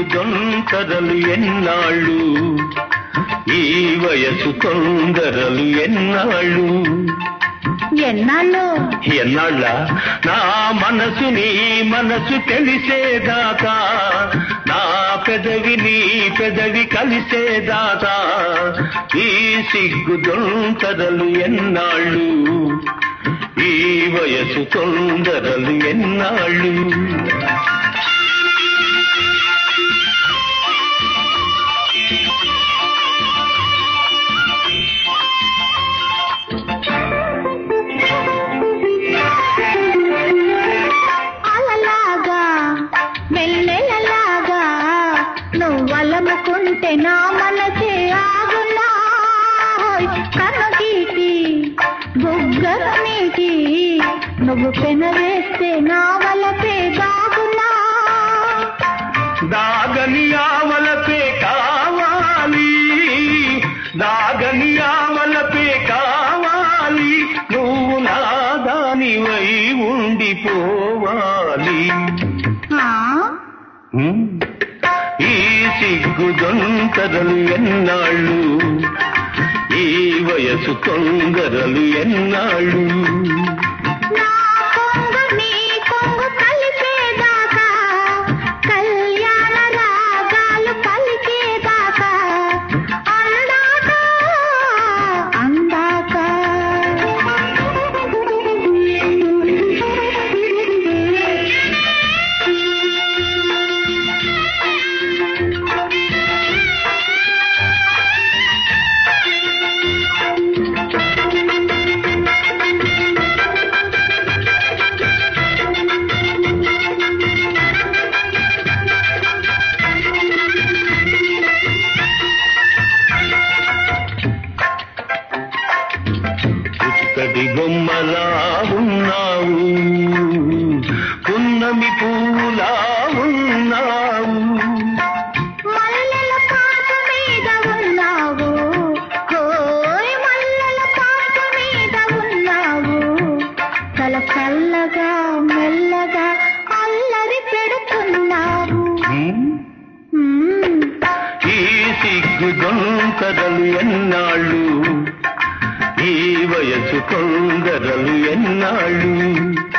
దొంతరలు ఎన్నాళ్ళు ఈ వయసు తొందరలు ఎన్నాళ్ళు ఎన్నాళ్ళు ఎన్నాళ్ళ నా మనసు నీ మనసు తెలిసేదాకా నా పెదవి నీ పెదవి కలిసేదాకా ఈ సిగ్గు దొంతరలు ఎన్నాళ్ళు ఈ వయసు తొందరలు ఎన్నాళ్ళు అలలాగా మెల్లెలలాగా నువ్వలముకుంటే నా మనసే ఆగునా కనుగీటి బుగ్గల నీటి నువ్వు పెనవేస్తే నా వలపే బాగునా దాగని ఆవలపే కావాలి దాగని ఆవలపే కావాలి నువ్వు నా దానివై ఉండిపోవాలి ఆ? హ్మ్. ఈ సిగ్గు దొంతరలు ఎన్నాళ్ళు ఈ వయసు తొందరలు ఎన్నాళ్ళు నా కొంగు నీ కొంగు కలిపేదాకా కళ్యాణ రాగాలు పలికేదాకా అందాక అందాక పుత్తడి బొమ్మలా ఉన్నావు పున్నమి పూలా ఉన్నావు మల్లెల పాట మీద ఉన్నావు కోయ్ మల్లెల పాట మీద ఉన్నావు తల చల్లగా మెల్లగా అల్లరి పెడుతున్నావు హ్మ్. మ్మ్. ఈ సిగ్గు దొంతరలు ఎన్నాళ్ళు ఈ వయసు కొందరలు ఎన్నాళ్ళు